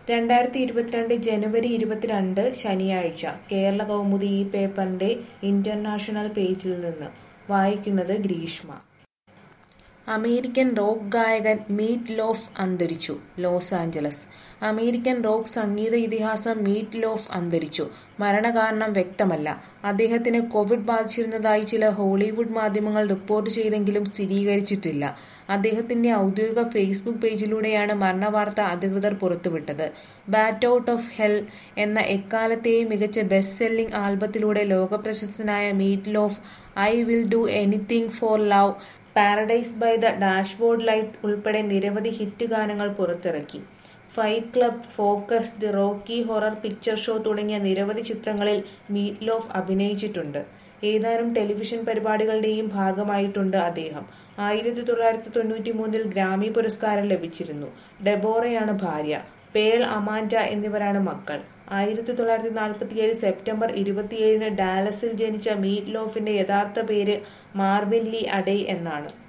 രണ്ടായിരത്തി ഇരുപത്തിരണ്ട് ജനുവരി ഇരുപത്തിരണ്ട് ശനിയാഴ്ച കേരള കൗമുദി ഈ പേപ്പറിന്റെ ഇന്റർനാഷണൽ പേജിൽ നിന്ന് വായിക്കുന്നത് ഗ്രീഷ്മ അമേരിക്കൻ റോക്ക് ഗായകൻ മീറ്റ് ലോഫ് അന്തരിച്ചു ലോസ് ആഞ്ചലസ് അമേരിക്കൻ റോക്ക് സംഗീത ഇതിഹാസം മീറ്റ് ലോഫ് അന്തരിച്ചു മരണകാരണം വ്യക്തമല്ല അദ്ദേഹത്തിന് കോവിഡ് ബാധിച്ചിരുന്നതായി ചില ഹോളിവുഡ് മാധ്യമങ്ങൾ റിപ്പോർട്ട് ചെയ്തെങ്കിലും സ്ഥിരീകരിച്ചിട്ടില്ല അദ്ദേഹത്തിന്റെ ഔദ്യോഗിക ഫേസ്ബുക്ക് പേജിലൂടെയാണ് മരണവാർത്ത അധികൃതർ പുറത്തുവിട്ടത് ബാറ്റ് ഔട്ട് ഓഫ് ഹെൽ എന്ന എക്കാലത്തെയും മികച്ച ബെസ്റ്റ് സെല്ലിംഗ് ആൽബത്തിലൂടെ ലോകപ്രശസ്തനായ Meat Loaf I will do anything for love paradise by the dashboard light ഉൾപ്പെടെ നിരവധി ഹിറ്റ് ഗാനങ്ങൾ പുറത്തിറക്കി Fight Club Focus the Rocky Horror Picture Show തുടങ്ങിയ നിരവധി ചിത്രങ്ങളിൽ മീറ്റ് ലോഫ് അഭിനയിച്ചിട്ടുണ്ട് ഏതാനും ടെലിവിഷൻ പരിപാടികളുടെയും ഭാഗമായിട്ടുണ്ട് അദ്ദേഹം ആയിരത്തി തൊള്ളായിരത്തി തൊണ്ണൂറ്റി മൂന്നിൽ ഗ്രാമി പുരസ്കാരം ലഭിച്ചിരുന്നു ഡെബോറയാണ് ഭാര്യ പേൾ അമാൻഡ എന്നിവരാണ് മക്കൾ ആയിരത്തി തൊള്ളായിരത്തി നാൽപ്പത്തിയേഴ് സെപ്റ്റംബർ ഇരുപത്തിയേഴിന് ഡാലസിൽ ജനിച്ച മീറ്റ് ലോഫിന്റെ യഥാർത്ഥ പേര് മാർവിൻ ലീ അഡേ എന്നാണ്